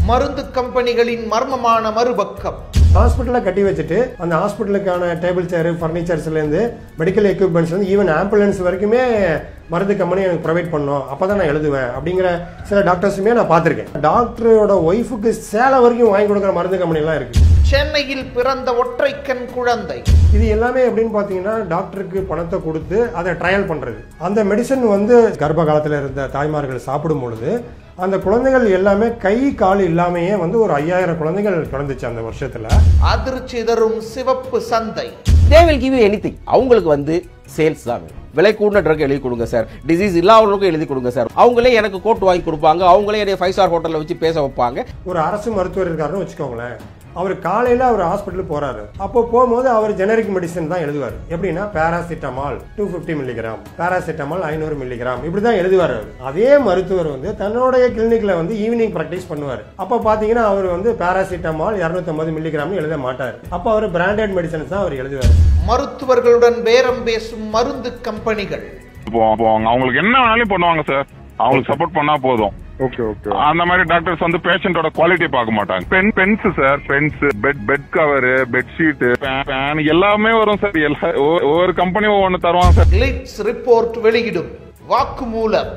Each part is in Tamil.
மருந்து கம்பெனிகளின் மர்மமான மறுபக்கம் ஹாஸ்பிட்டலில் கட்டி வச்சுட்டு அந்த ஹாஸ்பிட்டலுக்கான டேபிள் சேரு ஃபர்னிச்சர்ஸ்லேருந்து மெடிக்கல் எக்யூப்மெண்ட்ஸ் வந்து ஈவன் ஆம்புலன்ஸ் வரைக்குமே மருந்து கம்பெனி எனக்கு ப்ரொவைட் பண்ணோம் அப்போ தான் நான் எழுதுவேன் அப்படிங்கிற சில டாக்டர்ஸுமே நான் பார்த்துருக்கேன் டாக்டரோட ஒய்ஃபுக்கு சேலை வரைக்கும் வாங்கி கொடுக்குற மருந்து கம்பெனிலாம் இருக்குது சென்னையில் பிறந்த ஒற்றைக்கண் குழந்தை இது எல்லாமே எப்படின்னு பார்த்தீங்கன்னா டாக்டருக்கு பணத்தை கொடுத்து அதை ட்ரையல் பண்ணுறது அந்த மெடிசன் வந்து கர்ப்ப காலத்தில் இருந்த தாய்மார்கள் சாப்பிடும் பொழுது அந்த குழந்தைகள் எல்லாமே கை கால் இல்லாமையே வந்து ஒரு ஐயாயிரம் குழந்தைகள் பிறந்துச்சு அந்த வருஷத்தில் அதிர்ச்சி தரும் சிவப்பு சந்தை they will give you anything அவங்களுக்கு வந்து சேல்ஸ் தான் வேணும் விலை கூடின ட்ரக் எழுதி கொடுங்க சார் டிசீஸ் இல்லாதவங்களுக்கும் எழுதி கொடுங்க சார் அவங்களே எனக்கு கோட் வாங்கி கொடுப்பாங்க அவங்களே என்னை ஃபைவ் ஸ்டார் ஹோட்டலில் வச்சு பேச வைப்பாங்க ஒரு அரசு மருத்துவர் இருக்காருன்னு வச்சுக்கோங்களேன் அவர் காலையில் அவர் ஹாஸ்பிட்டலுக்கு போறாரு அப்போ போகும்போது அவர் ஜெனரிக் மெடிசன் தான் எழுதுவார் எப்படின்னா paracetamol two fifty milligram paracetamol ஐநூறு மில்லிகிராம் இப்படி தான் எழுதுவார் அவர் அதே மருத்துவர் வந்து தன்னுடைய கிளினிக்ல வந்து ஈவினிங் ப்ராக்டிஸ் பண்ணுவார் அப்போ பார்த்தீங்கன்னா அவர் வந்து பேராசிட்டமால் இரநூத்தம்பது மில்லிகிராம்னு எழுத மாட்டார் அப்போ அவர் பிராண்டட் மெடிசன்ஸ் தான் அவர் எழுதுவார் மருத்துவர்களுடன் பேரம் பேசும் மருந்து கம்பெனிகள் இப்போ இப்போ அவங்க- அவங்களுக்கு என்ன வேணாலும் பண்ணுவாங்க சார் அவங்களுக்கு சப்போர்ட் பண்ணா போதும் ஓகே ஓகே அந்த மாதிரி டாக்டர்ஸ் வந்து பேஷண்டோட குவாலிட்டி பார்க்க மாட்டாங்க pen pens sir pens bed bed cover bed sheet fan எல்லாமே வரும் சார் எல்லா ஒவ்வொரு- ஒவ்வொரு கம்பெனியும் ஒவ்வொன்று தருவாங்க சார் கிளிட்ஸ் ரிப்போர்ட் வெளியிடும் வாக்குமூலம்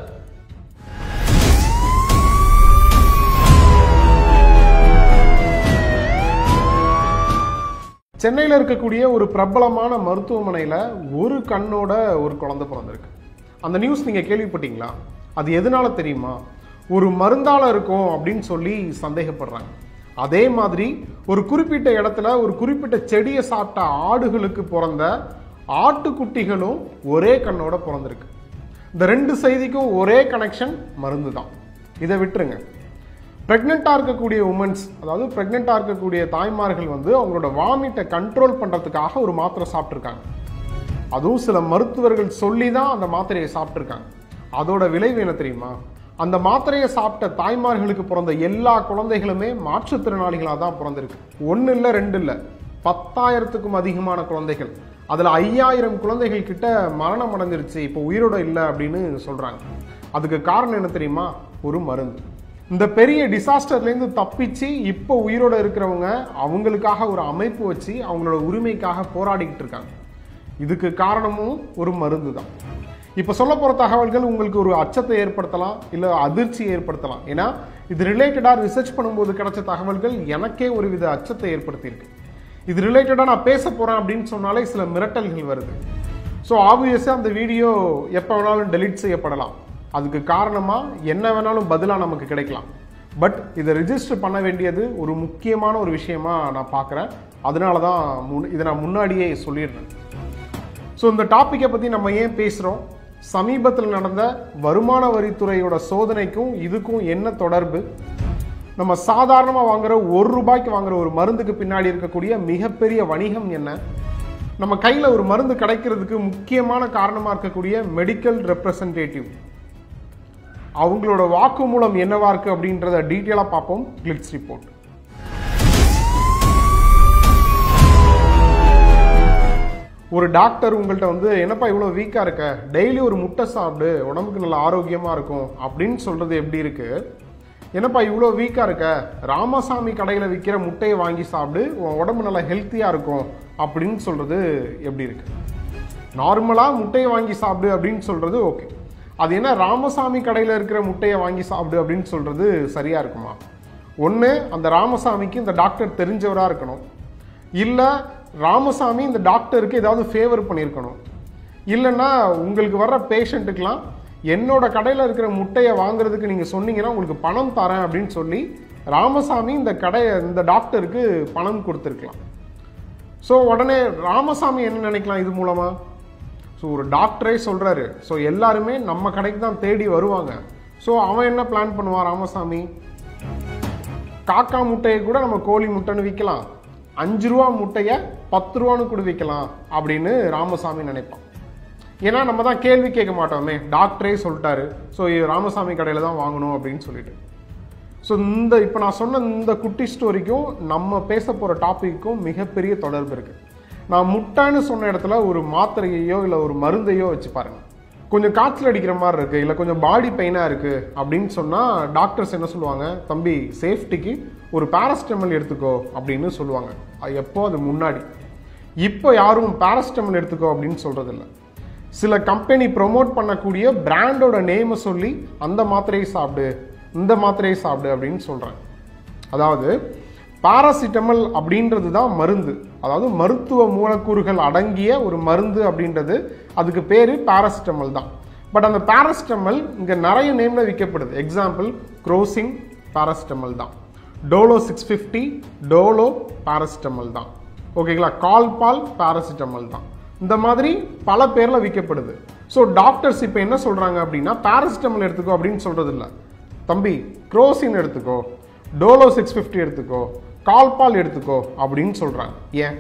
சென்னையில் இருக்கக்கூடிய ஒரு பிரபலமான மருத்துவமனையில் ஒரு கண்ணோட ஒரு குழந்தை பிறந்திருக்கு அந்த நியூஸ் நீங்கள் கேள்விப்பட்டீங்களா அது எதனால தெரியுமா ஒரு மருந்தால இருக்கும் அப்படின்னு சொல்லி சந்தேகப்படுறாங்க அதே மாதிரி ஒரு குறிப்பிட்ட இடத்துல ஒரு குறிப்பிட்ட செடியை சாப்பிட்ட ஆடுகளுக்கு பிறந்த ஆட்டுக்குட்டிகளும் ஒரே கண்ணோட பிறந்திருக்கு இந்த ரெண்டு செய்திக்கும் ஒரே கனெக்ஷன் மருந்து தான் இதை விட்டுருங்க ப்ரெக்னெண்ட்டாக இருக்கக்கூடிய உமன்ஸ் அதாவது ப்ரெக்னெண்ட்டாக இருக்கக்கூடிய தாய்மார்கள் வந்து அவங்களோட வாமிட்டை கண்ட்ரோல் பண்ணுறதுக்காக ஒரு மாத்திரை சாப்பிட்ருக்காங்க அதுவும் சில மருத்துவர்கள் சொல்லி தான் அந்த மாத்திரையை சாப்பிட்ருக்காங்க அதோட விளைவு என்ன தெரியுமா அந்த மாத்திரையை சாப்பிட்ட தாய்மார்களுக்கு பிறந்த எல்லா குழந்தைகளுமே மாற்றுத்திறனாளிகளாக தான் பிறந்திருக்கு ஒன்று இல்லை ரெண்டு இல்லை பத்தாயிரத்துக்கும் அதிகமான குழந்தைகள் அதில் ஐயாயிரம் குழந்தைகள் கிட்ட மரணம் அடைஞ்சிருச்சு இப்போ உயிரோட இல்லை அப்படின்னு சொல்கிறாங்க அதுக்கு காரணம் என்ன தெரியுமா ஒரு மருந்து இந்த பெரிய டிசாஸ்டர்லேருந்து தப்பிச்சு இப்போ உயிரோட இருக்கிறவங்க அவங்களுக்காக ஒரு அமைப்பு வச்சு அவங்களோட உரிமைக்காக போராடிக்கிட்டு இருக்காங்க இதுக்கு காரணமும் ஒரு மருந்து தான் இப்போ சொல்ல போகிற தகவல்கள் உங்களுக்கு ஒரு அச்சத்தை ஏற்படுத்தலாம் இல்லை அதிர்ச்சி ஏற்படுத்தலாம் ஏன்னா இது ரிலேட்டடாக ரிசர்ச் பண்ணும்போது கிடைச்ச தகவல்கள் எனக்கே ஒரு வித அச்சத்தை ஏற்படுத்தியிருக்கு இது ரிலேட்டடாக நான் பேச போகிறேன் அப்படின்னு சொன்னாலே சில மிரட்டல்கள் வருது ஸோ ஆப்வியஸாக அந்த வீடியோ எப்போ வேணாலும் டெலீட் செய்யப்படலாம் அதுக்கு காரணமாக என்ன வேணாலும் பதிலாக நமக்கு கிடைக்கலாம் பட் இதை ரிஜிஸ்டர் பண்ண வேண்டியது ஒரு முக்கியமான ஒரு விஷயமா நான் பார்க்குறேன் அதனால தான் முன் இதை நான் முன்னாடியே சொல்லிடுறேன் ஸோ இந்த டாப்பிக்கை பற்றி நம்ம ஏன் பேசுகிறோம் சமீபத்தில் நடந்த வருமான வரித்துறையோட சோதனைக்கும் இதுக்கும் என்ன தொடர்பு நம்ம சாதாரணமாக வாங்குற ஒரு ரூபாய்க்கு வாங்குற ஒரு மருந்துக்கு பின்னாடி இருக்கக்கூடிய மிகப்பெரிய வணிகம் என்ன நம்ம கையில் ஒரு மருந்து கிடைக்கிறதுக்கு முக்கியமான காரணமாக இருக்கக்கூடிய மெடிக்கல் ரெப்ரசன்டேட்டிவ் அவங்களோட வாக்குமூலம் என்னவா இருக்கு அப்படின்றத டீட்டெயிலாக பார்ப்போம் கிளிட்ஸ் ரிப்போர்ட் ஒரு டாக்டர் உங்கள்கிட்ட வந்து என்னப்பா இவ்வளோ வீக்காக இருக்க டெய்லி ஒரு முட்டை சாப்பிடு உடம்புக்கு நல்ல ஆரோக்கியமாக இருக்கும் அப்படின்னு சொல்கிறது எப்படி இருக்கு என்னப்பா இவ்வளோ வீக்காக இருக்க ராமசாமி கடையில் விற்கிற முட்டையை வாங்கி சாப்பிடு உன் உடம்பு நல்லா ஹெல்த்தியாக இருக்கும் அப்படின்னு சொல்கிறது எப்படி இருக்கு நார்மலாக முட்டையை வாங்கி சாப்பிடு அப்படின்னு சொல்கிறது ஓகே அது என்ன ராமசாமி கடையில் இருக்கிற முட்டையை வாங்கி சாப்பிடு அப்படின்னு சொல்கிறது சரியாக இருக்குமா ஒன்று அந்த ராமசாமிக்கு இந்த டாக்டர் தெரிஞ்சவராக இருக்கணும் இல்லை ராமசாமி இந்த டாக்டருக்கு ஏதாவது ஃபேவர் பண்ணியிருக்கணும் இல்லைன்னா உங்களுக்கு வர்ற பேஷண்ட்டுக்கெலாம் என்னோட கடையில் இருக்கிற முட்டையை வாங்குறதுக்கு நீங்கள் சொன்னீங்கன்னா உங்களுக்கு பணம் தரேன் அப்படின்னு சொல்லி ராமசாமி இந்த கடையை இந்த டாக்டருக்கு பணம் கொடுத்துருக்கலாம் ஸோ உடனே ராமசாமி என்ன நினைக்கலாம் இது மூலமாக ஸோ ஒரு டாக்டரே சொல்கிறாரு ஸோ எல்லாருமே நம்ம கடைக்கு தான் தேடி வருவாங்க ஸோ அவன் என்ன பிளான் பண்ணுவான் ராமசாமி காக்கா முட்டையை கூட நம்ம கோழி முட்டைன்னு விற்கலாம் அஞ்சு ரூபா முட்டையை பத்து ரூபான்னு கூட விற்கலாம் அப்படின்னு ராமசாமி நினைப்பான் ஏன்னா நம்ம தான் கேள்வி கேட்க மாட்டோமே டாக்டரே சொல்லிட்டாரு ஸோ ராமசாமி கடையில் தான் வாங்கணும் அப்படின்னு சொல்லிட்டு ஸோ இந்த இப்போ நான் சொன்ன இந்த குட்டி ஸ்டோரிக்கும் நம்ம பேச போகிற டாப்பிக்கும் மிகப்பெரிய தொடர்பு இருக்குது நான் முட்டைன்னு சொன்ன இடத்துல ஒரு மாத்திரையையோ இல்லை ஒரு மருந்தையோ வச்சு பாருங்க கொஞ்சம் காய்ச்சல் அடிக்கிற மாதிரி இருக்கு இல்லை கொஞ்சம் பாடி பெயினாக இருக்கு அப்படின்னு சொன்னால் டாக்டர்ஸ் என்ன சொல்லுவாங்க தம்பி சேஃப்டிக்கு ஒரு பேராசிட்டமல் எடுத்துக்கோ அப்படின்னு சொல்லுவாங்க அது எப்போ அது முன்னாடி இப்போ யாரும் பேராசிட்டமல் எடுத்துக்கோ அப்படின்னு சொல்றது இல்ல சில கம்பெனி ப்ரோமோட் பண்ணக்கூடிய பிராண்டோட நேமை சொல்லி அந்த மாத்திரையை சாப்பிடு இந்த மாத்திரையை சாப்பிடு அப்படின்னு சொல்றாங்க அதாவது பாராசிட்டமல் அப்படின்றது தான் மருந்து அதாவது மருத்துவ மூலக்கூறுகள் அடங்கிய ஒரு மருந்து அப்படின்றது அதுக்கு பேரு பாராசிட்டமல் தான் பட் அந்த பாராசிட்டமல் இங்க நிறைய நேம்ல விற்கப்படுது எக்ஸாம்பிள் குரோசிங் பாராசிட்டமல் தான் Dolo six fifty Dolo paracetamol தான் ஓகேங்களா கால்பால் பாராசிட்டமல் தான் இந்த மாதிரி பல பேர்ல விற்கப்படுது ஸோ டாக்டர்ஸ் இப்போ என்ன சொல்றாங்க அப்படின்னா பாராசிட்டமல் எடுத்துக்கோ அப்படின்னு சொல்றது இல்ல தம்பி குரோசின் எடுத்துக்கோ டோலோ சிக்ஸ் ஃபிஃப்டி எடுத்துக்கோ கால்பால் எடுத்துக்கோ அப்படின்னு சொல்றாங்க ஏன்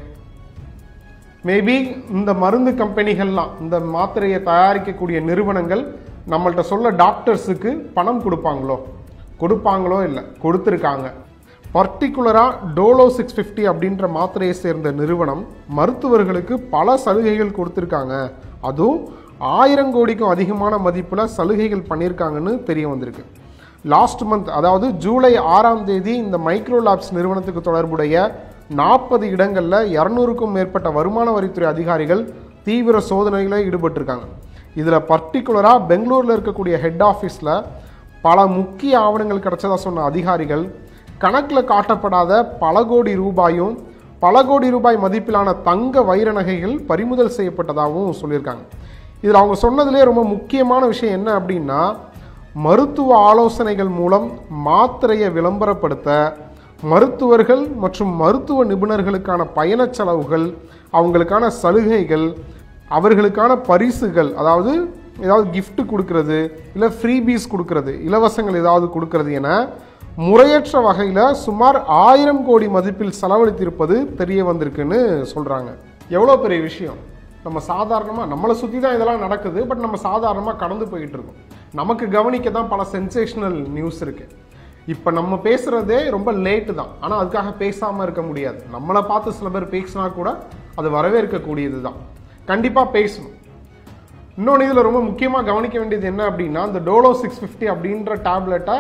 மேபி இந்த மருந்து கம்பெனிகள்லாம் இந்த மாத்திரையை தயாரிக்கக்கூடிய நிறுவனங்கள் நம்மள்ட்ட சொல்ல டாக்டர்ஸுக்கு பணம் கொடுப்பாங்களோ கொடுப்பாங்களோ இல்லை கொடுத்துருக்காங்க பர்டிகுலராக டோலோ சிக்ஸ் ஃபிஃப்டி அப்படின்ற மாத்திரையை சேர்ந்த நிறுவனம் மருத்துவர்களுக்கு பல சலுகைகள் கொடுத்துருக்காங்க அதுவும் ஆயிரம் கோடிக்கும் அதிகமான மதிப்பில் சலுகைகள் பண்ணியிருக்காங்கன்னு தெரிய வந்திருக்கு லாஸ்ட் மந்த் அதாவது ஜூலை ஆறாம் தேதி இந்த மைக்ரோ லேப்ஸ் நிறுவனத்துக்கு தொடர்புடைய நாற்பது இடங்களில் இரநூறுக்கும் மேற்பட்ட வருமான வரித்துறை அதிகாரிகள் தீவிர சோதனைகளில் ஈடுபட்டிருக்காங்க இதில் பர்டிகுலராக பெங்களூரில் இருக்கக்கூடிய ஹெட் ஆஃபீஸில் பல முக்கிய ஆவணங்கள் கிடைச்சதா சொன்ன அதிகாரிகள் கணக்கில் காட்டப்படாத பல கோடி ரூபாயும் பல கோடி ரூபாய் மதிப்பிலான தங்க வைர நகைகள் பறிமுதல் செய்யப்பட்டதாகவும் சொல்லியிருக்காங்க இதில் அவங்க சொன்னதுலேயே ரொம்ப முக்கியமான விஷயம் என்ன அப்படின்னா மருத்துவ ஆலோசனைகள் மூலம் மாத்திரையை விளம்பரப்படுத்த மருத்துவர்கள் மற்றும் மருத்துவ நிபுணர்களுக்கான பயணச் செலவுகள் அவங்களுக்கான சலுகைகள் அவர்களுக்கான பரிசுகள் அதாவது ஏதாவது gift கொடுக்கறது இல்லை ஃப்ரீபீஸ் கொடுக்கறது இலவசங்கள் ஏதாவது கொடுக்கறது என முறையற்ற வகையில் சுமார் ஆயிரம் கோடி மதிப்பில் செலவழித்திருப்பது தெரிய வந்திருக்குன்னு சொல்கிறாங்க எவ்வளோ பெரிய விஷயம் நம்ம சாதாரணமாக நம்மளை சுற்றி தான் இதெல்லாம் நடக்குது பட் நம்ம சாதாரணமாக கடந்து போயிட்டு இருக்கோம் நமக்கு கவனிக்க தான் பல சென்சேஷனல் நியூஸ் இருக்கு இப்போ நம்ம பேசுறதே ரொம்ப லேட்டு தான் ஆனால் அதுக்காக பேசாமல் இருக்க முடியாது நம்மளை பார்த்து சில பேர் பேசினா கூட அது வரவேற்கக்கூடியது தான் கண்டிப்பாக பேசணும் இன்னொன்று இதில் ரொம்ப முக்கியமாக கவனிக்க வேண்டியது என்ன அப்படின்னா இந்த டோலோ சிக்ஸ் ஃபிஃப்டி அப்படின்ற டேப்லெட்டை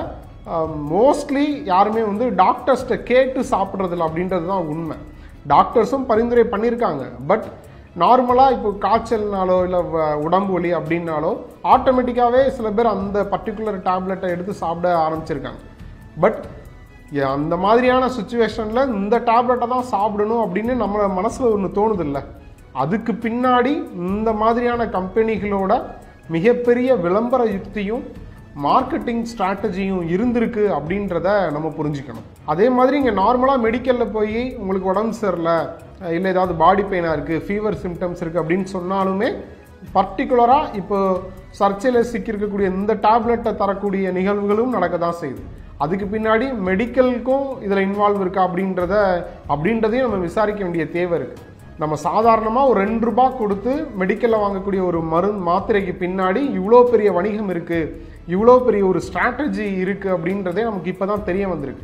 மோஸ்ட்லி யாருமே வந்து டாக்டர்ஸ்கிட்ட கேட்டு சாப்பிட்றதில்ல அப்படின்றது தான் உண்மை டாக்டர்ஸும் பரிந்துரை பண்ணியிருக்காங்க பட் நார்மலாக இப்போ காய்ச்சல்னாலோ இல்லை உடம்பு வலி அப்படின்னாலோ ஆட்டோமேட்டிக்காகவே சில பேர் அந்த பர்டிகுலர் டேப்லெட்டை எடுத்து சாப்பிட ஆரம்பிச்சிருக்காங்க பட் அந்த மாதிரியான சுச்சுவேஷனில் இந்த டேப்லெட்டை தான் சாப்பிடணும் அப்படின்னு நம்ம மனசில் ஒன்று தோணுது இல்லை அதுக்கு பின்னாடி இந்த மாதிரியான கம்பெனிகளோட மிகப்பெரிய விளம்பர யுக்தியும் மார்க்கெட்டிங் ஸ்ட்ராட்டஜியும் இருந்திருக்கு அப்படின்றத நம்ம புரிஞ்சுக்கணும் அதே மாதிரி இங்கே நார்மலாக மெடிக்கலில் போய் உங்களுக்கு உடம்பு சரியில்லை இல்லை ஏதாவது பாடி பெயினாக இருக்குது ஃபீவர் சிம்டம்ஸ் இருக்குது அப்படின்னு சொன்னாலுமே பர்டிகுலராக இப்போ சர்ச்சையில் சிக்கியிருக்கக்கூடிய இந்த டேப்லெட்டை தரக்கூடிய நிகழ்வுகளும் நடக்க தான் செய்யுது அதுக்கு பின்னாடி மெடிக்கலுக்கும் இதில் இன்வால்வ் இருக்கா அப்படின்றத அப்படின்றதையும் நம்ம விசாரிக்க வேண்டிய தேவை இருக்குது நம்ம சாதாரணமாக ஒரு ரெண்டு ரூபாய் கொடுத்து மெடிக்கலில் வாங்கக்கூடிய ஒரு மருந்து மாத்திரைக்கு பின்னாடி இவ்வளோ பெரிய வணிகம் இருக்குது இவ்வளோ பெரிய ஒரு ஸ்ட்ராட்டஜி இருக்குது அப்படின்றதே நமக்கு இப்போ தான் தெரிய வந்திருக்கு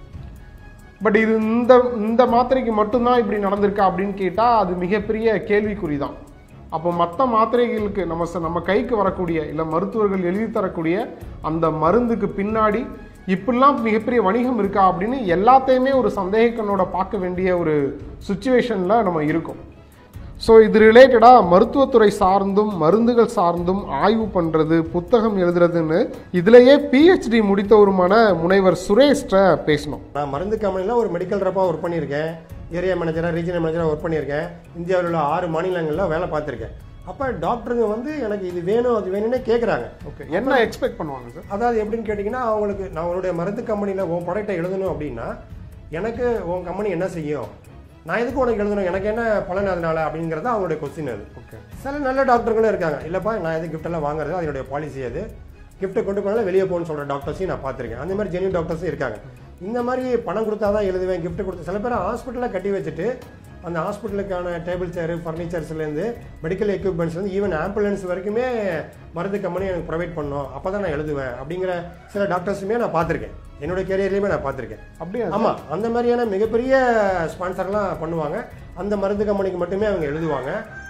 பட் இது இந்த இந்த மாத்திரைக்கு மட்டும்தான் இப்படி நடந்திருக்கா அப்படின்னு கேட்டால் அது மிகப்பெரிய கேள்விக்குறி தான் அப்போ மற்ற மாத்திரைகளுக்கு நம்ம ச- நம்ம கைக்கு வரக்கூடிய இல்லை மருத்துவர்கள் எழுதி தரக்கூடிய அந்த மருந்துக்கு பின்னாடி இப்படிலாம் மிகப்பெரிய வணிகம் இருக்கா அப்படின்னு எல்லாத்தையுமே ஒரு சந்தேக கண்ணோட பார்க்க வேண்டிய ஒரு சுச்சுவேஷனில் நம்ம இருக்கோம் ஸோ இது ரிலேட்டடாக மருத்துவத்துறை சார்ந்தும் மருந்துகள் சார்ந்தும் ஆய்வு பண்ணுறது புத்தகம் எழுதுறதுன்னு இதுலேயே பிஹெச்டி முடித்தவருமான முனைவர் சுரேஷ்ட பேசணும் நான் மருந்து கம்பெனியில் ஒரு மெடிக்கல் ரப்பாக ஒர்க் பண்ணியிருக்கேன் ஏரியா மேனேஜராக ரீஜனல் மேனேஜராக ஒர்க் பண்ணியிருக்கேன் இந்தியாவில் உள்ள ஆறு மாநிலங்களில் வேலை பார்த்துருக்கேன் அப்போ டாக்டருங்க வந்து எனக்கு இது வேணும் அது வேணும்னே கேட்குறாங்க ஓகே என்ன எக்ஸ்பெக்ட் பண்ணுவாங்க சார் அதாவது எப்படின்னு கேட்டிங்கன்னா அவங்களுக்கு நான் உன்னுடைய மருந்து கம்பெனியில் உன் ப்ராடக்ட்டை எழுதணும் அப்படின்னா எனக்கு உன் கம்பெனி என்ன செய்யும் நான் எதுக்கு உனக்கு எழுதணும் எனக்கு என்ன பலன் அதனால அப்படிங்கிறது அவங்களுடைய கொஸ்டின் அது ஓகே சில நல்ல டாக்டர்களும் இருக்காங்க இல்லைப்பா நான் எது gift எல்லாம் வாங்குறது அதனுடைய பாலிசி அது கிஃப்ட்டை கொண்டு போனாலும் வெளியே போகணும்னு சொல்கிற டாக்டர்ஸையும் நான் பார்த்துருக்கேன் அந்த மாதிரி ஜெனியூன் டாக்டர்ஸும் இருக்காங்க இந்த மாதிரி பணம் கொடுத்தா தான் எழுதுவேன் gift கொடுத்து சில பேர் ஹாஸ்பிட்டலில் கட்டி வச்சுட்டு அந்த ஹாஸ்பிட்டலுக்கான டேபிள் சேரு ஃபர்னிச்சர்ஸ்லேருந்து மெடிக்கல் எக்யூப்மெண்ட்ஸ்லேருந்து ஈவன் ஆம்புலன்ஸ் வரைக்குமே மருந்து கம்பெனி எனக்கு ப்ரொவைட் பண்ணணும் அப்போ தான் நான் எழுதுவேன் அப்படிங்கிற சில டாக்டர்ஸுமே நான் பார்த்துருக்கேன் என்னோட கேரியர்லேயுமே நான் பார்த்துருக்கேன் அப்படியா ஆமா அந்த மாதிரியான மிகப்பெரிய ஸ்பான்சர்லாம் பண்ணுவாங்க அந்த மருந்து கம்பெனிக்கு மட்டுமே அவங்க எழுதுவாங்க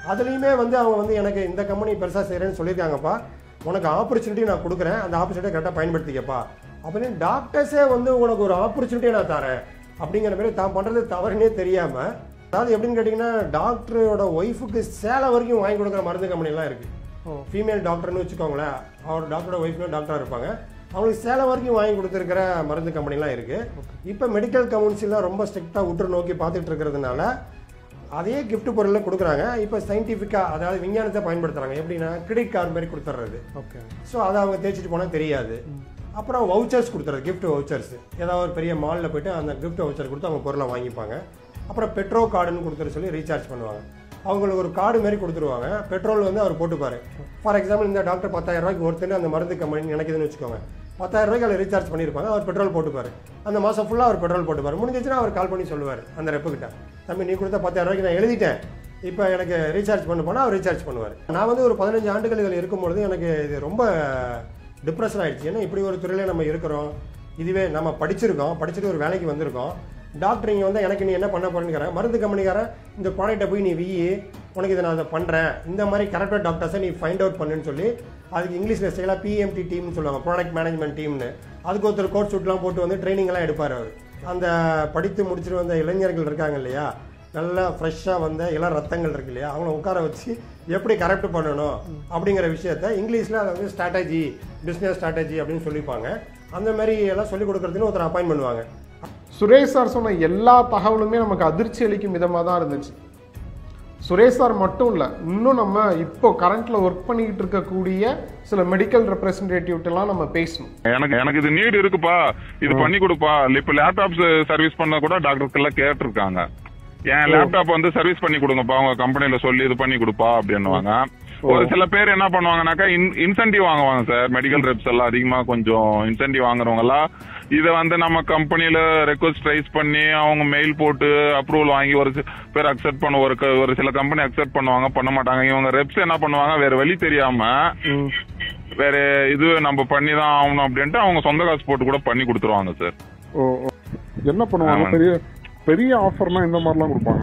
அதுலேயுமே வந்து அவங்க வந்து எனக்கு இந்த கம்பெனி பெருசாக செய்கிறேன்னு சொல்லியிருக்காங்கப்பா உனக்கு ஆப்பர்ச்சுனிட்டி நான் கொடுக்குறேன் அந்த ஆப்பர்ச்சுனிட்டி கரெக்டாக பயன்படுத்திக்கப்பா அப்படின்னு டாக்டர்ஸே வந்து உனக்கு ஒரு ஆப்பர்ச்சுனிட்டியை நான் தரேன் அப்படிங்கிற மாதிரி தான் பண்ணுறது தவறுனே தெரியாமல் அதாவது எப்படின்னு கேட்டிங்கன்னா டாக்டரோட ஒய்ஃபுக்கு சேலை வரைக்கும் வாங்கி கொடுக்குற மருந்து கம்பெனிலாம் இருக்குது ஃபீமேல் டாக்டர்னு வச்சுக்கோங்களேன் அவர் டாக்டரோட ஒய்ஃபுமே டாக்டராக இருப்பாங்க அவங்களுக்கு சேலை வரைக்கும் வாங்கி கொடுத்துருக்கிற மருந்து கம்பெனிலாம் இருக்குது இப்போ மெடிக்கல் கவுன்சிலாம் ரொம்ப ஸ்ட்ரிக்டாக உற்று நோக்கி பார்த்துட்டு இருக்கிறதுனால அதே gift பொருளில் கொடுக்குறாங்க இப்போ சயின்டிஃபிக்காக அதாவது விஞ்ஞானத்தை பயன்படுத்துகிறாங்க எப்படின்னா கிரெடிட் கார்டு மாதிரி கொடுத்துட்றது ஓகே ஸோ அதை அவங்க தேய்ச்சிட்டு போனால் தெரியாது அப்புறம் வவுச்சர்ஸ் கொடுத்துறது gift வவுச்சர்ஸ் ஏதாவது ஒரு பெரிய மாலில் போயிட்டு அந்த gift வவுச்சர் கொடுத்து அவங்க பொருளை வாங்கிப்பாங்க அப்புறம் பெட்ரோ கார்டுன்னு கொடுத்துரு சொல்லி ரீசார்ஜ் பண்ணுவாங்க அவங்களுக்கு ஒரு கார்டு மாதிரி கொடுத்துருவாங்க பெட்ரோல் வந்து அவர் போட்டுப்பாரு ஃபார் எக்ஸாம்பிள் இந்த டாக்டர் பத்தாயிரம் ரூபாய்க்கு ஒருத்தர் அந்த மருந்து கம்பெனி நினைக்குதுன்னு வச்சுக்கோங்க பத்தாயிரம் ரூபாய்க்கு அதில் ரீசார்ஜ் பண்ணியிருப்பாங்க அவர் பெட்ரோல் போட்டுப்பாரு அந்த மாதம் ஃபுல்லாக அவர் பெட்ரோல் போட்டுப்பாரு முடிஞ்சிச்சுன்னா அவர் கால் பண்ணி சொல்லுவார் அந்த ரெப்புக்கிட்ட தம்பி நீ கொடுத்த பத்தாயிரம் ரூபாய்க்கு நான் எழுதிட்டேன் இப்போ எனக்கு ரீசார்ஜ் பண்ண போனால் அவர் ரீசார்ஜ் பண்ணுவார் நான் வந்து ஒரு பதினஞ்சு ஆண்டுகள் இதில் இருக்கும்பொழுது எனக்கு இது ரொம்ப டிப்ரெஷன் ஆயிடுச்சு ஏன்னா இப்படி ஒரு துறையில நம்ம இருக்கிறோம் இதுவே நம்ம படிச்சிருக்கோம் படிச்சுட்டு ஒரு வேலைக்கு வந்திருக்கோம் டாக்டர் இங்கே வந்து எனக்கு நீ என்ன பண்ண போறேன்னு மருந்து கம்பெனிக்காரன் இந்த ப்ராடக்ட்டை போய் நீ வீ உனக்கு இதை நான் அதை பண்ணுறேன் இந்த மாதிரி கரெக்டாக டாக்டர்ஸை நீ ஃபைண்ட் அவுட் பண்ணுன்னு சொல்லி அதுக்கு இங்கிலீஷில் செய்யலாம் பிஎம்டி டீம்னு சொல்லுவாங்க ப்ராடக்ட் மேனேஜ்மெண்ட் டீம்னு அதுக்கு ஒருத்தர் கோட் சூட்லாம் போட்டு வந்து ட்ரைனிங்லாம் எடுப்பார் அவர் அந்த படித்து முடிச்சுட்டு வந்த இளைஞர்கள் இருக்காங்க இல்லையா நல்லா ஃப்ரெஷ்ஷாக வந்த இளம் ரத்தங்கள் இருக்கு இல்லையா அவங்கள உட்கார வச்சு எப்படி கரெக்ட் பண்ணணும் அப்படிங்கிற விஷயத்த இங்கிலீஷில் அதை வந்து ஸ்ட்ராட்டஜி பிஸ்னஸ் ஸ்ட்ராட்டஜி அப்படின்னு சொல்லிப்பாங்க அந்த மாதிரி எல்லாம் சொல்லிக் கொடுக்கறதுன்னு ஒருத்தர் அப்பாயின் பண்ணுவாங்க சுரேஷ் சார் சொன்ன எல்லா தகவலுமே நமக்கு அதிர்ச்சி அளிக்கும் விதமாக தான் இருந்துச்சு சுரேஷ் சார் மட்டும் இல்லை இன்னும் நம்ம இப்போ கரண்ட்ல ஒர்க் பண்ணிக்கிட்டு இருக்கக்கூடிய சில மெடிக்கல் ரெப்ரசன்டேட்டிவ்ட்டெல்லாம் நம்ம பேசணும் எனக்கு எனக்கு இது நீடு இருக்குப்பா இது பண்ணி கொடுப்பா இப்ப லேப்டாப் சர்வீஸ் பண்ண கூட டாக்டர்ஸ் எல்லாம் கேட்டிருக்காங்க என் லேப்டாப் வந்து சர்வீஸ் பண்ணி கொடுங்கப்பா உங்க கம்பெனில சொல்லி இது பண்ணி கொடுப்பா அப்படின்னுவாங்க ஒரு சில பேர் என்ன பண்ணுவாங்கனாக்கா இன்சென்டிவ் வாங்குவாங்க சார் மெடிக்கல் ரெப்ஸ் எல்லாம் அதிகமா கொஞ்சம் இன்சென்டிவ் வாங்குறவங்க எல்லாம் இதை வந்து நம்ம கம்பெனில ரெக்வஸ்ட் ரைஸ் பண்ணி அவங்க மெயில் போட்டு அப்ரூவல் வாங்கி ஒரு சி- பேர் அக்செப்ட் பண்ண ஒரு க- ஒரு சில கம்பெனி அக்செப்ட் பண்ணுவாங்க பண்ண மாட்டாங்க இவங்க ரெப்ஸ் என்ன பண்ணுவாங்க வேற வழி தெரியாம வேற இது நம்ம பண்ணி தான் ஆகணும் அப்படின்ட்டு அவங்க சொந்த காசு போட்டு கூட பண்ணி கொடுத்துருவாங்க சார் ஓ ஓ. என்ன பண்ணுவாங்க ஆமாங்க. பெரிய பெரிய ஆஃபர்லாம் இந்த மாதிரிலாம் கொடுப்பாங்க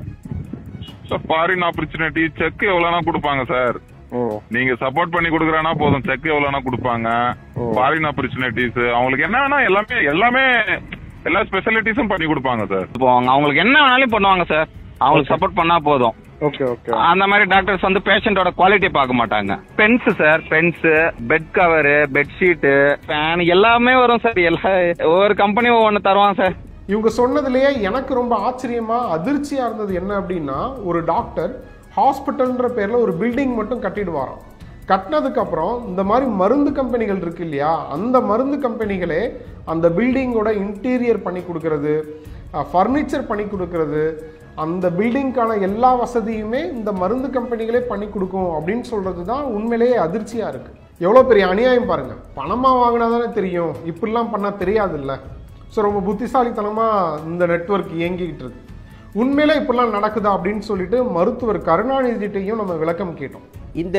சார் ஃபாரின் ஆப்பர்ச்சுனிட்டி செக் எவ்வளவுனா கொடுப்பாங்க சார் ஓ நீங்க சப்போர்ட் பண்ணி கொடுக்குறானா போதும் செக் எவ்வளவுனா கொடுப்பாங்க ஓ. ஃபாரின் ஆப்பர்ச்சுனிட்டிஸ் அவங்களுக்கு என்ன வேணா எல்லாமே எல்லாமே எல்லா ஸ்பெஷாலிட்டிஸும் பண்ணி கொடுப்பாங்க சார் இப்போ அவங்க அவங்களுக்கு என்ன வேணாலும் பண்ணுவாங்க சார் அவங்களுக்கு சப்போர்ட் பண்ணா போதும் ஓகே ஓகே அந்த மாதிரி டாக்டர்ஸ் வந்து பேஷண்டோட குவாலிட்டி பார்க்க மாட்டாங்க pens sir pens bed cover bedsheet fan எல்லாமே வரும் சார் எல்லா ஒவ்வொரு கம்பெனியும் ஒவ்வொன்று தருவாங்க சார் இவங்க சொன்னதுலயே எனக்கு ரொம்ப ஆச்சரியமா அதிர்ச்சியா இருந்தது என்ன அப்படின்னா ஒரு டாக்டர் ஹாஸ்பிட்டல்ன்ற பேர்ல ஒரு பில்டிங் மட்டும் கட்டிடுவாராம் கட்டினதுக்கு அப்புறம் இந்த மாதிரி மருந்து கம்பெனிகள் இருக்கு இல்லையா அந்த மருந்து கம்பெனிகளே அந்த பில்டிங்கோட இன்டீரியர் பண்ணி கொடுக்கறது ஃபர்னிச்சர் பண்ணி கொடுக்கறது அந்த பில்டிங்க்கான எல்லா வசதியுமே இந்த மருந்து கம்பெனிகளே பண்ணி கொடுக்கும் அப்படின்னு சொல்றது தான் உண்மையிலேயே அதிர்ச்சியா இருக்கு எவ்வளோ பெரிய அநியாயம் பாருங்க பணமா வாங்கினா தானே தெரியும் இப்படிலாம் பண்ணா தெரியாதுல்ல ஸோ ரொம்ப புத்திசாலித்தனமா இந்த நெட்வொர்க் இயங்கிக்கிட்டு இருக்கு உண்மையில இப்படிலாம் நடக்குதா அப்படின்னு சொல்லிட்டு மருத்துவர் கருணாநிதிட்டையும் நம்ம விளக்கம் கேட்டோம் இந்த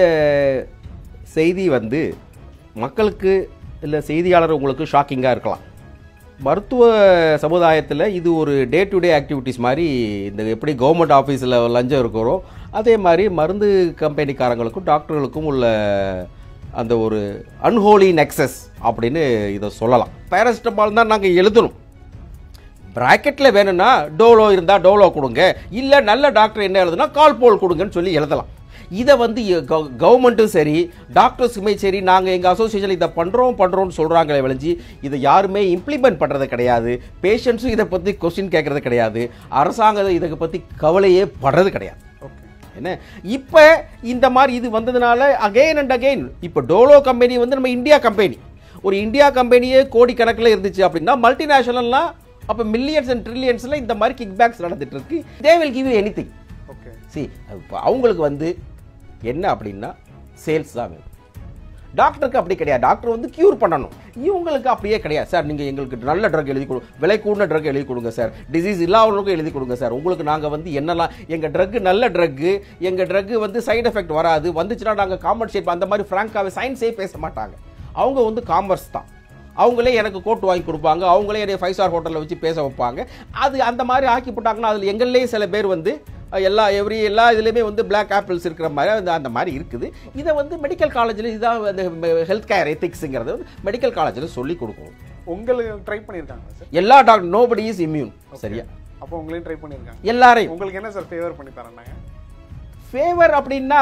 செய்தி வந்து மக்களுக்கு இல்லை செய்தியாளர் உங்களுக்கு ஷாக்கிங்காக இருக்கலாம் மருத்துவ சமுதாயத்தில் இது ஒரு டே டு டே ஆக்டிவிட்டிஸ் மாதிரி இந்த எப்படி கவர்மெண்ட் ஆஃபீஸில் லஞ்சம் இருக்கிறோ அதே மாதிரி மருந்து கம்பெனிக்காரங்களுக்கும் டாக்டர்களுக்கும் உள்ள அந்த ஒரு அன்ஹோலி நெக்ஸஸ் அப்படின்னு இதை சொல்லலாம் பேராசிட்டமால் தான் நாங்கள் எழுதணும் ப்ராக்கெட்டில் வேணும்னா டோலோ இருந்தால் டோலோ கொடுங்க இல்லை நல்ல டாக்டர் என்ன எழுதுனா கால் போல் கொடுங்கன்னு சொல்லி எழுதலாம் இதை வந்து கவர்மெண்ட்டும் சரி டாக்டர்ஸுமே சரி நாங்கள் எங்கள் அசோசியேஷன் இதை பண்ணுறோம் பண்ணுறோம்னு சொல்கிறாங்களே விளைஞ்சி இதை யாருமே இம்ப்ளிமெண்ட் பண்ணுறது கிடையாது பேஷண்ட்ஸும் இதை பற்றி கொஸ்டின் கேட்கறது கிடையாது அரசாங்கம் இதை பற்றி கவலையே படுறது கிடையாது என்ன இப்போ இந்த மாதிரி இது வந்ததுனால அகைன் அண்ட் அகைன் இப்போ டோலோ கம்பெனி வந்து நம்ம இந்தியா கம்பெனி ஒரு இந்தியா கம்பெனியே கோடிக்கணக்கில் இருந்துச்சு அப்படின்னா மல்டிநேஷனல்லாம் அப்போ மில்லியன்ஸ் அண்ட் ட்ரில்லியன்ஸில் இந்த மாதிரி கிக் பேக்ஸ் நடந்துட்டு இருக்கு they will give anything okay see இப்போ அவங்களுக்கு வந்து என்ன அப்படின்னா சேல்ஸ் தான் வேணும் டாக்டருக்கு அப்படி கிடையாது டாக்டர் வந்து கியூர் பண்ணணும் இவங்களுக்கு அப்படியே கிடையாது சார் நீங்கள் எங்களுக்கு நல்ல ட்ரக் எழுதி கொடு விலை கூடின ட்ரக் எழுதி கொடுங்க சார் டிசீஸ் இல்லாதவங்களுக்கும் எழுதி கொடுங்க சார் உங்களுக்கு நாங்கள் வந்து என்னெல்லாம் எங்கள் ட்ரக்கு நல்ல ட்ரக்கு எங்கள் ட்ரக்கு வந்து சைடு எஃபெக்ட் வராது வந்துச்சுன்னா நாங்கள் காம்பன்சேட் அந்த மாதிரி ஃப்ராங்காகவே சயின்ஸே பேச மாட்டாங்க அவங்க வந்து காமர்ஸ் தான் அவங்களே எனக்கு கோட் வாங்கி கொடுப்பாங்க அவங்களே என்னை ஃபைவ் ஸ்டார் ஹோட்டலில் வச்சு பேச வைப்பாங்க அது அந்த மாதிரி ஆக்கி போட்டாங்கன்னா அதில் எங்கள்லேயே சில பேர் வந்து எல்லா எவ்ரி எல்லா இதுலேயுமே வந்து பிளாக் ஆப்பிள்ஸ் இருக்கிற மாதிரி அந்த அந்த மாதிரி இருக்குது இதை வந்து மெடிக்கல் காலேஜில் இதுதான் அந்த ஹெல்த் கேர் எத்திக்ஸுங்கிறது வந்து மெடிக்கல் காலேஜில் சொல்லி கொடுக்கணும் உங்களுக்கு ட்ரை பண்ணியிருக்காங்க சார் எல்லா டாக்டர் நோபடி இஸ் இம்யூன் சரியா அப்போ உங்களையும் ட்ரை பண்ணியிருக்காங்க எல்லாரையும் உங்களுக்கு என்ன சார் ஃபேவர் பண்ணி தரேன்னாங்க ஃபேவர் அப்படின்னா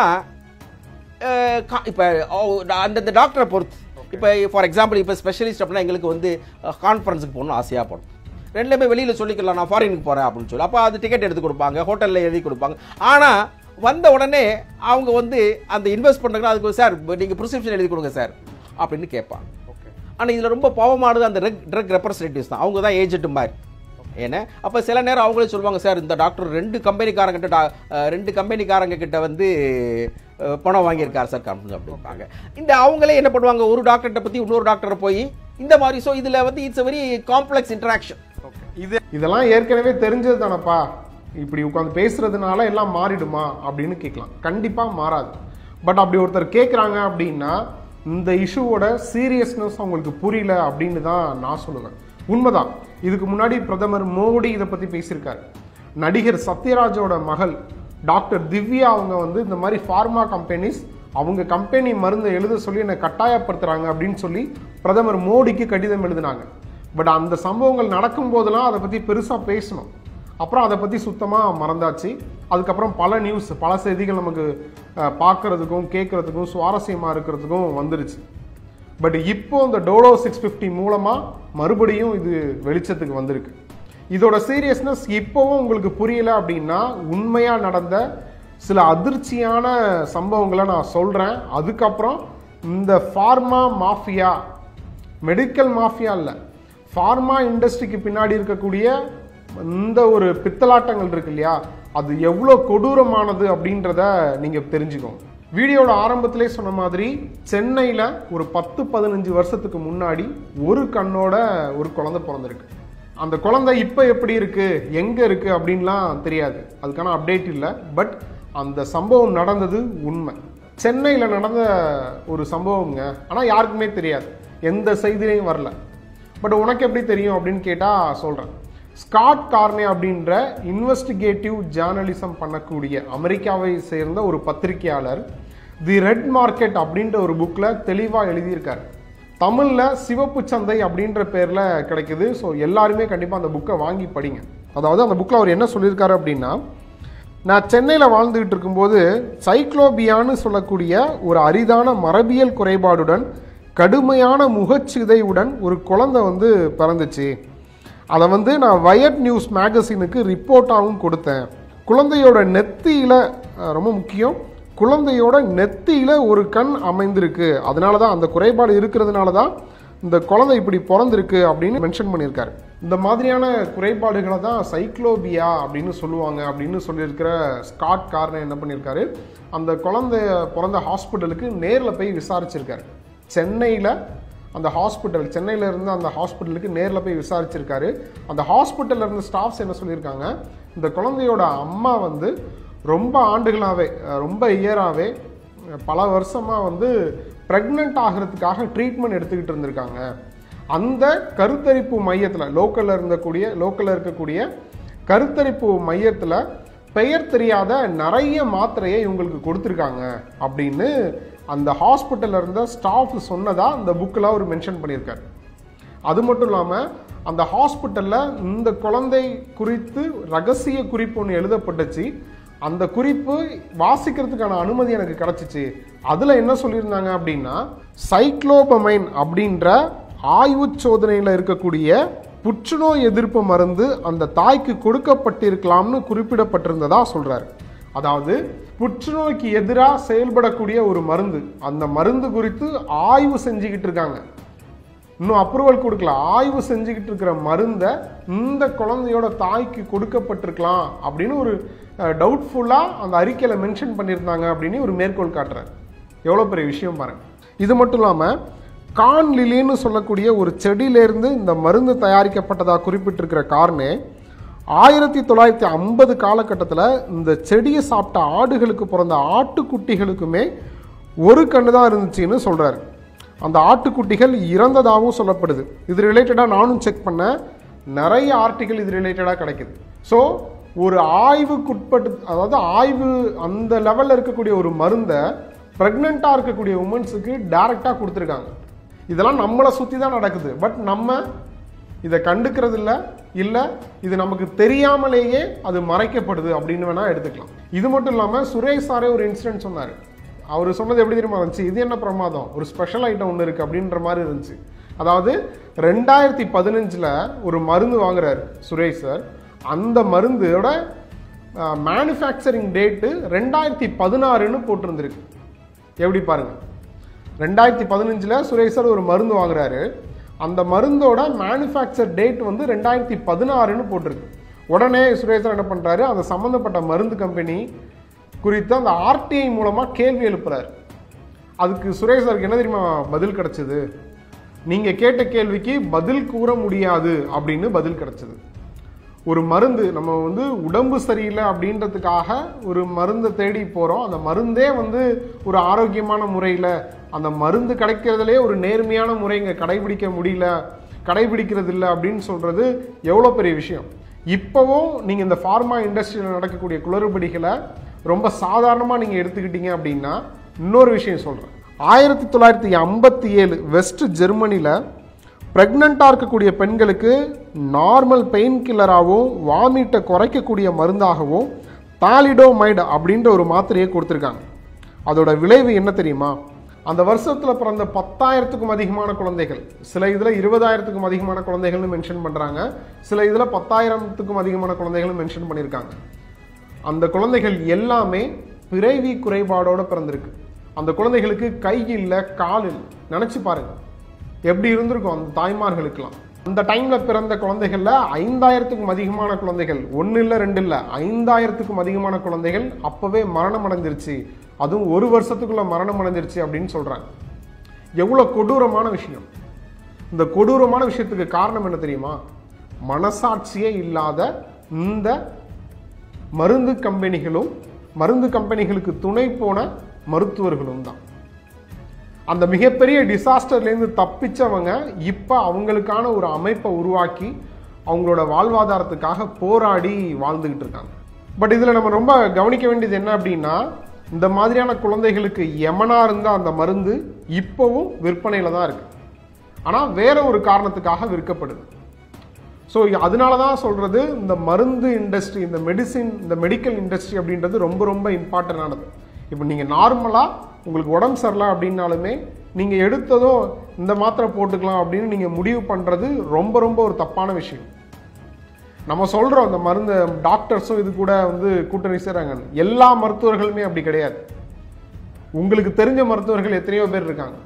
இப்போ அந்தந்த டாக்டரை பொறுத்து இப்போ ஃபார் எக்ஸாம்பிள் இப்போ ஸ்பெஷலிஸ்ட் அப்படின்னா எங்களுக்கு வந்து கான்ஃபரன்ஸுக்கு போகணும்னு ஆசையாக படும் ரெண்டுமே வெளியில் சொல்லிக்கலாம் நான் ஃபாரினுக்கு போகிறேன் அப்படின்னு சொல்லி அப்போ அது டிக்கெட் எடுத்து கொடுப்பாங்க ஹோட்டலில் எழுதி கொடுப்பாங்க ஆனால் வந்த உடனே அவங்க வந்து அந்த இன்வெஸ்ட் பண்ணுறாங்க அதுக்கு சார் நீங்கள் ப்ரிஸ்கிரிப்ஷன் எழுதி கொடுங்க சார் அப்படின்னு கேட்பாங்க ஓகே ஆனால் இதில் ரொம்ப பாவமானது அந்த ட்ரக் ரெப்ரஸன்டேட்டிவ்ஸ் தான் அவங்க தான் ஏஜென்ட் மாதிரி ஏன்னா அப்போ சில நேரம் அவங்களே சொல்லுவாங்க சார் இந்த டாக்டர் ரெண்டு கம்பெனிக்காரங்க கிட்ட டா- அஹ், ரெண்டு கம்பெனிக்காரங்க கிட்ட வந்து அஹ், பணம் வாங்கியிருக்காரு சார் கம்பெனி அப்படிம்பாங்க இந்த அவங்களே என்ன பண்ணுவாங்க ஒரு டாக்டர்கிட்ட பற்றி இன்னொரு டாக்டரை போய் இந்த மாதிரி ஸோ இதில் வந்து it's very complex interaction okay இது இதெல்லாம் ஏற்கனவே தெரிஞ்சது தானப்பா இப்படி உட்காந்து பேசுறதுனால எல்லாம் மாறிடுமா அப்படின்னு கேட்கலாம் கண்டிப்பா மாறாது பட் அப்படி ஒருத்தர் கேட்குறாங்க அப்படின்னா இந்த இஷ்யூவோட சீரியஸ்னஸ் அவங்களுக்கு புரியல அப்படின்னு தான் நான் சொல்லுவேன் உண்மைதான் இதுக்கு முன்னாடி பிரதமர் மோடி இதை பத்தி பேசியிருக்காரு நடிகர் சத்யராஜோட மகள் டாக்டர் திவ்யா அவங்க வந்து இந்த மாதிரி ஃபார்மா கம்பெனிஸ் அவங்க கம்பெனி மருந்தை எழுத சொல்லி என்னை கட்டாயப்படுத்துறாங்க அப்படின்னு சொல்லி பிரதமர் மோடிக்கு கடிதம் எழுதினாங்க பட் அந்த சம்பவங்கள் நடக்கும் போதெல்லாம் அதை பற்றி பெருசாக பேசணும் அப்புறம் அதை பற்றி சுத்தமாக மறந்தாச்சு அதுக்கப்புறம் பல நியூஸ் பல செய்திகள் நமக்கு அஹ், பார்க்கறதுக்கும் கேட்கறதுக்கும் சுவாரஸ்யமாக இருக்கிறதுக்கும் வந்துருச்சு பட் இப்போ இந்த டோலோ சிக்ஸ் ஃபிஃப்டி மூலமாக மறுபடியும் இது வெளிச்சத்துக்கு வந்திருக்கு இதோட சீரியஸ்னஸ் இப்போவும் உங்களுக்கு புரியல அப்படின்னா உண்மையாக நடந்த சில அதிர்ச்சியான சம்பவங்களை நான் சொல்கிறேன் அதுக்கப்புறம் இந்த ஃபார்மா மாஃபியா மெடிக்கல் மாஃபியா இல்லை ஃபார்மா இண்டஸ்ட்ரிக்கு பின்னாடி இருக்கக்கூடிய இந்த ஒரு பித்தலாட்டங்கள் இருக்கு இல்லையா அது எவ்வளோ கொடூரமானது அப்படின்றத நீங்கள் தெரிஞ்சுக்கோங்க வீடியோட ஆரம்பத்திலே சொன்ன மாதிரி சென்னையில் ஒரு பத்து பதினஞ்சு வருஷத்துக்கு முன்னாடி ஒரு கண்ணோட ஒரு குழந்தை பிறந்திருக்கு அந்த குழந்தை இப்போ எப்படி இருக்கு எங்கே இருக்கு அப்படின்லாம் தெரியாது அதுக்கான அப்டேட் இல்லை பட் அந்த சம்பவம் நடந்தது உண்மை சென்னையில் நடந்த ஒரு சம்பவம்ங்க ஆனால் யாருக்குமே தெரியாது எந்த செய்திலையும் வரல பட் உனக்கு எப்படி தெரியும் அப்படின்னு கேட்டால் சொல்கிறேன் ஸ்காட் கார்னே அப்படின்ற இன்வெஸ்டிகேட்டிவ் ஜேர்னலிசம் பண்ணக்கூடிய அமெரிக்காவை சேர்ந்த ஒரு பத்திரிகையாளர் தி ரெட் மார்க்கெட் அப்படின்ற ஒரு புக்கில் தெளிவாக எழுதியிருக்காரு தமிழில் சிவப்பு சந்தை அப்படின்ற பேரில் கிடைக்குது ஸோ எல்லாருமே கண்டிப்பாக அந்த புக்கை வாங்கி படிங்க அதாவது அந்த புக்கில் அவர் என்ன சொல்லியிருக்காரு அப்படின்னா நான் சென்னையில் வாழ்ந்துகிட்டு இருக்கும்போது சைக்ளோபியான்னு சொல்லக்கூடிய ஒரு அரிதான மரபியல் குறைபாடுடன் கடுமையான முகச்சிதைவுடன் ஒரு குழந்தை வந்து பிறந்துச்சு அதை வந்து நான் வயட் நியூஸ் மேகசினுக்கு ரிப்போர்ட்டாகவும் கொடுத்தேன் குழந்தையோட நெத்தியில் அஹ், ரொம்ப முக்கியம் குழந்தையோட நெத்தியில் ஒரு கண் அமைந்திருக்கு அதனால தான் அந்த குறைபாடு இருக்கிறதுனால தான் இந்த குழந்தை இப்படி பிறந்திருக்கு அப்படின்னு மென்ஷன் பண்ணியிருக்காரு இந்த மாதிரியான குறைபாடுகளை தான் சைக்ளோபியா அப்படின்னு சொல்லுவாங்க அப்படின்னு சொல்லியிருக்கிற ஸ்காட் கார்னர் என்ன பண்ணியிருக்காரு அந்த குழந்தை பிறந்த ஹாஸ்பிட்டலுக்கு நேரில் போய் விசாரிச்சிருக்காரு சென்னையில் அந்த ஹாஸ்பிட்டல் சென்னையில் இருந்து அந்த ஹாஸ்பிட்டலுக்கு நேரில் போய் விசாரிச்சிருக்காரு அந்த ஹாஸ்பிட்டலில் இருந்த ஸ்டாஃப்ஸ் என்ன சொல்லியிருக்காங்க இந்த குழந்தையோட அம்மா வந்து ரொம்ப ஆண்டுகளாகவே அஹ், ரொம்ப இயராகவே பல வருஷமாக வந்து ப்ரெக்னென்ட் ஆகிறதுக்காக ட்ரீட்மெண்ட் எடுத்துக்கிட்டு இருந்திருக்காங்க அந்த கருத்தரிப்பு மையத்தில் லோக்கலில் இருந்தக்கூடிய லோக்கலில் இருக்கக்கூடிய கருத்தரிப்பு மையத்தில் பெயர் தெரியாத நிறைய மாத்திரையை இவங்களுக்கு கொடுத்துருக்காங்க அப்படின்னு அந்த ஹாஸ்பிட்டலில் இருந்த ஸ்டாஃப் சொன்னதா இந்த புக்கில் அவர் மென்ஷன் பண்ணியிருக்காரு அது மட்டும் இல்லாமல் அந்த ஹாஸ்பிட்டலில் இந்த குழந்தை குறித்து ரகசிய குறிப்பு ஒன்று எழுதப்பட்டுச்சு அந்த குறிப்பு வாசிக்கிறதுக்கான அனுமதி எனக்கு கிடைச்சிச்சு அதில் என்ன சொல்லியிருந்தாங்க அப்படின்னா சைக்ளோபமைன் அப்படின்ற ஆய்வு சோதனையில் இருக்கக்கூடிய புற்றுநோய் எதிர்ப்பு மருந்து அந்த தாய்க்கு கொடுக்கப்பட்டிருக்கலாம்னு குறிப்பிடப்பட்டிருந்ததா சொல்றாரு அதாவது புற்றுநோய்க்கு எதிராக செயல்படக்கூடிய ஒரு மருந்து அந்த மருந்து குறித்து ஆய்வு செஞ்சுக்கிட்டு இருக்காங்க இன்னும் அப்ரூவல் கொடுக்கல ஆய்வு செஞ்சுக்கிட்டு இருக்கிற மருந்தை இந்த குழந்தையோட தாய்க்கு கொடுக்கப்பட்டிருக்கலாம் அப்படின்னு ஒரு டவுட்ஃபுல்லாக அந்த அறிக்கையில் மென்ஷன் பண்ணியிருந்தாங்க அப்படின்னு ஒரு மேற்கோள் காட்டுறாரு எவ்வளோ பெரிய விஷயம் பாருங்க இது மட்டும் இல்லாமல் கான் லிலின்னு சொல்லக்கூடிய ஒரு செடியிலேருந்து இந்த மருந்து தயாரிக்கப்பட்டதாக குறிப்பிட்டிருக்கிற கார்னே ஆயிரத்தி தொள்ளாயிரத்தி ஐம்பது காலகட்டத்தில் இந்த செடியை சாப்பிட்ட ஆடுகளுக்கு பிறந்த ஆட்டுக்குட்டிகளுக்குமே ஒரு கண்ணு தான் இருந்துச்சுன்னு சொல்கிறாரு அந்த ஆட்டுக்குட்டிகள் இறந்ததாகவும் சொல்லப்படுது இது ரிலேட்டடாக நானும் செக் பண்ணேன் நிறைய ஆர்டிகல் இது ரிலேட்டடாக கிடைக்குது ஸோ ஒரு ஆய்வுக்குட்பட்டு அதாவது ஆய்வு அந்த லெவலில் இருக்கக்கூடிய ஒரு மருந்தை ப்ரெக்னெண்ட்டாக இருக்கக்கூடிய உமன்ஸுக்கு டைரெக்டாக கொடுத்துருக்காங்க இதெல்லாம் நம்மளை சுற்றி தான் நடக்குது பட் நம்ம இதை கண்டுக்கிறது இல்லை இல்லை இது நமக்கு தெரியாமலேயே அது மறைக்கப்படுது அப்படின்னு வேணால் எடுத்துக்கலாம் இது மட்டும் இல்லாமல் சுரேஷ் சாரே ஒரு இன்சிடென்ட் சொன்னார் அவர் சொன்னது எப்படி தெரியுமா இருந்துச்சு இது என்ன பிரமாதம் ஒரு ஸ்பெஷல் ஐட்டம் ஒன்று இருக்குது அப்படின்ற மாதிரி இருந்துச்சு அதாவது ரெண்டாயிரத்தி பதினஞ்சில் ஒரு மருந்து வாங்குறாரு சுரேஷ் சார் அந்த மருந்தோட மேனுஃபேக்சரிங் டேட்டு ரெண்டாயிரத்தி பதினாறுன்னு போட்டிருந்திருக்கு எப்படி பாருங்க ரெண்டாயிரத்தி பதினஞ்சில் சுரேஷ் சார் ஒரு மருந்து வாங்குறாரு அந்த மருந்தோட மேனுஃபேக்சர் டேட் வந்து ரெண்டாயிரத்தி பதினாறுன்னு போட்டிருக்கு உடனே சுரேஷ் சார் என்ன பண்ணுறாரு அந்த சம்மந்தப்பட்ட மருந்து கம்பெனி குறித்து அந்த ஆர்டிஐ மூலமாக கேள்வி எழுப்புறாரு அதுக்கு சுரேஷ் சாருக்கு என்ன தெரியுமா பதில் கிடைச்சது நீங்கள் கேட்ட கேள்விக்கு பதில் கூற முடியாது அப்படின்னு பதில் கிடைச்சது ஒரு மருந்து நம்ம வந்து உடம்பு சரியில்லை அப்படின்றதுக்காக ஒரு மருந்தை தேடி போகிறோம் அந்த மருந்தே வந்து ஒரு ஆரோக்கியமான முறையில் அந்த மருந்து கிடைக்கிறதுலே ஒரு நேர்மையான முறை இங்கே கடைபிடிக்க முடியல கடைபிடிக்கிறது இல்லை அப்படின்னு சொல்கிறது எவ்வளோ பெரிய விஷயம் இப்போவும் நீங்கள் இந்த ஃபார்மா இண்டஸ்ட்ரியில் நடக்கக்கூடிய குளறுபடிகளை ரொம்ப சாதாரணமாக நீங்கள் எடுத்துக்கிட்டீங்க அப்படின்னா இன்னொரு விஷயம் சொல்கிறேன் ஆயிரத்தி தொள்ளாயிரத்தி ஐம்பத்தி ஏழு வெஸ்ட் ஜெர்மனியில் ப்ரெக்னெண்ட்டாக இருக்கக்கூடிய பெண்களுக்கு நார்மல் பெயின் கில்லராகவும் வாமிட்டை குறைக்கக்கூடிய மருந்தாகவும் தாலிடோமைடு அப்படின்ற ஒரு மாத்திரையை கொடுத்துருக்காங்க அதோட விளைவு என்ன தெரியுமா அந்த வருஷத்தில் பிறந்த பத்தாயிரத்துக்கும் அதிகமான குழந்தைகள் சில இதில் இருபதாயிரத்துக்கும் அதிகமான குழந்தைகள்னு மென்ஷன் பண்ணுறாங்க சில இதில் பத்தாயிரத்துக்கும் அதிகமான குழந்தைகளும் மென்ஷன் பண்ணியிருக்காங்க அந்த குழந்தைகள் எல்லாமே பிறவி குறைபாடோட பிறந்திருக்கு அந்த குழந்தைகளுக்கு கை இல்லை கால் இல்லை நினச்சி பாருங்க எப்படி இருந்திருக்கும் அந்த தாய்மார்களுக்கெல்லாம் அந்த டைம்ல பிறந்த குழந்தைகள்ல ஐந்தாயிரத்துக்கும் அதிகமான குழந்தைகள் ஒன்னு இல்ல ரெண்டு இல்ல ஐந்தாயிரத்துக்கும் அதிகமான குழந்தைகள் அப்பவே மரணம் அடைஞ்சிருச்சு அதுவும் ஒரு வருஷத்துக்குள்ள மரணம் அடைஞ்சிருச்சு அப்படின்னு சொல்றாங்க எவ்வளவு கொடூரமான விஷயம் இந்த கொடூரமான விஷயத்துக்கு காரணம் என்ன தெரியுமா மனசாட்சியே இல்லாத இந்த மருந்து கம்பெனிகளும் மருந்து கம்பெனிகளுக்கு துணை போன மருத்துவர்களும் தான் அந்த மிகப்பெரிய டிசாஸ்டர்லேருந்து தப்பிச்சவங்க இப்போ அவங்களுக்கான ஒரு அமைப்பை உருவாக்கி அவங்களோட வாழ்வாதாரத்துக்காக போராடி வாழ்ந்துகிட்டு இருக்காங்க பட் இதில் நம்ம ரொம்ப கவனிக்க வேண்டியது என்ன அப்படின்னா இந்த மாதிரியான குழந்தைகளுக்கு எமனா இருந்த அந்த மருந்து இப்போவும் விற்பனையில் தான் இருக்கு ஆனால் வேற ஒரு காரணத்துக்காக விற்கப்படுது ஸோ அதனால தான் சொல்கிறது இந்த மருந்து இண்டஸ்ட்ரி இந்த மெடிசின் இந்த மெடிக்கல் இண்டஸ்ட்ரி அப்படின்றது ரொம்ப ரொம்ப இம்பார்ட்டண்டானது இப்போ நீங்கள் நார்மலாக உங்களுக்கு உடம்பு சரியில்லை அப்படின்னாலுமே நீங்கள் எடுத்ததும் இந்த மாத்திரை போட்டுக்கலாம் அப்படின்னு நீங்கள் முடிவு பண்ணுறது ரொம்ப ரொம்ப ஒரு தப்பான விஷயம் நம்ம சொல்கிறோம் இந்த மருந்து டாக்டர்ஸும் இது கூட வந்து கூட்டணி செய்கிறாங்க எல்லா மருத்துவர்களுமே அப்படி கிடையாது உங்களுக்கு தெரிஞ்ச மருத்துவர்கள் எத்தனையோ பேர் இருக்காங்க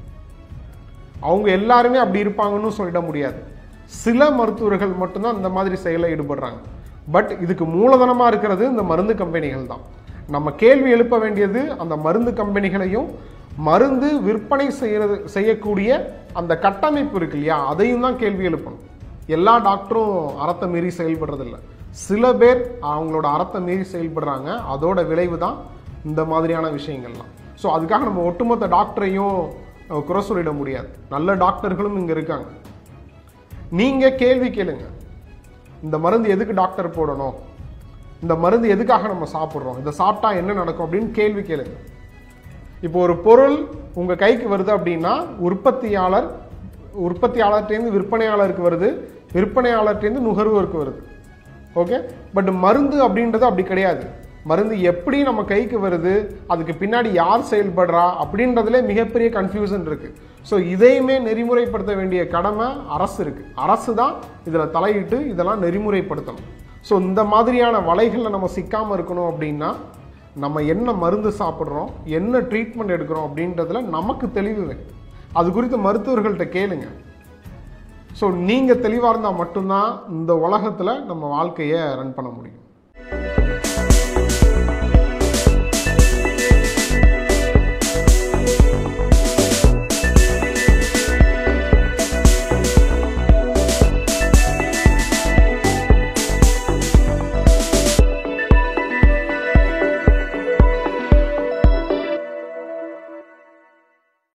அவங்க எல்லாருமே அப்படி இருப்பாங்கன்னு சொல்லிட முடியாது சில மருத்துவர்கள் மட்டும்தான் இந்த மாதிரி செயலில் ஈடுபடுறாங்க பட் இதுக்கு மூலதனமாக இருக்கிறது இந்த மருந்து கம்பெனிகள் தான் நம்ம கேள்வி எழுப்ப வேண்டியது அந்த மருந்து கம்பெனிகளையும் மருந்து விற்பனை செய்யறது செய்யக்கூடிய அந்த கட்டமைப்பு இருக்கு இல்லையா அதையும் தான் கேள்வி எழுப்பணும் எல்லா டாக்டரும் அறத்தை மீறி செயல்படுறதில்ல சில பேர் அவங்களோட அறத்தை மீறி செயல்படுறாங்க அதோட விளைவு தான் இந்த மாதிரியான விஷயங்கள்லாம் ஸோ அதுக்காக நம்ம ஒட்டுமொத்த டாக்டரையும் அஹ், குறை சொல்லிட முடியாது நல்ல டாக்டர்களும் இங்கே இருக்காங்க நீங்கள் கேள்வி கேளுங்க இந்த மருந்து எதுக்கு டாக்டர் போடணும் இந்த மருந்து எதுக்காக நம்ம சாப்பிட்றோம் இதை சாப்பிட்டா என்ன நடக்கும் அப்படின்னு கேள்வி கேளுங்க இப்போ ஒரு பொருள் உங்க கைக்கு வருது அப்படின்னா உற்பத்தியாளர் உற்பத்தியாளர்கிட்டேருந்து விற்பனையாளருக்கு வருது விற்பனையாளர்கிட்டேருந்து நுகர்வோருக்கு வருது ஓகே பட் மருந்து அப்படின்றது அப்படி கிடையாது மருந்து எப்படி நம்ம கைக்கு வருது அதுக்கு பின்னாடி யார் செயல்படுறா அப்படின்றதுல மிகப்பெரிய கன்ஃபியூஷன் இருக்கு ஸோ இதையுமே நெறிமுறைப்படுத்த வேண்டிய கடமை அரசு இருக்கு அரசு தான் இதில் தலையிட்டு இதெல்லாம் நெறிமுறைப்படுத்தணும் ஸோ இந்த மாதிரியான வலைகளில் நம்ம சிக்காமல் இருக்கணும் அப்படின்னா நம்ம என்ன மருந்து சாப்பிட்றோம் என்ன ட்ரீட்மெண்ட் எடுக்கிறோம் அப்படின்றதுல நமக்கு தெளிவு வேணும் அது குறித்து மருத்துவர்கள்ட்ட கேளுங்க ஸோ நீங்கள் தெளிவாக இருந்தால் மட்டும்தான் இந்த உலகத்தில் நம்ம வாழ்க்கையை ரன் பண்ண முடியும்